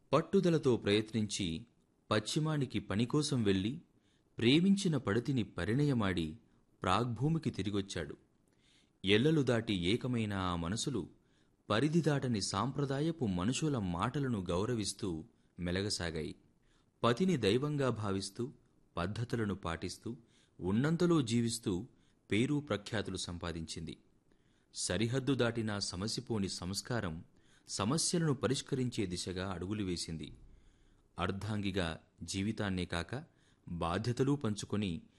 పట్టుదలతో ప్రయత్నించి పశ్చిమానికి పనికోసం వెళ్ళి ప్రేమించిన పడతిని పరిణయమాడి ప్రాగ్భూమికి తిరిగొచ్చాడు ఎల్లలు దాటి ఏకమైన ఆ మనసులు పరిధి దాటని సాంప్రదాయపు మనుషుల మాటలను గౌరవిస్తూ మెలగసాగాయి పతిని దైవంగా భావిస్తూ పద్ధతులను పాటిస్తూ ఉన్నంతలో జీవిస్తూ పేరు ప్రఖ్యాతులు సంపాదించింది సరిహద్దు దాటిన సమసిపోని సంస్కారం సమస్యలను పరిష్కరించే దిశగా అడుగులు వేసింది అర్ధాంగిగా జీవితాన్నే కాక బాధ్యతలు పంచుకొని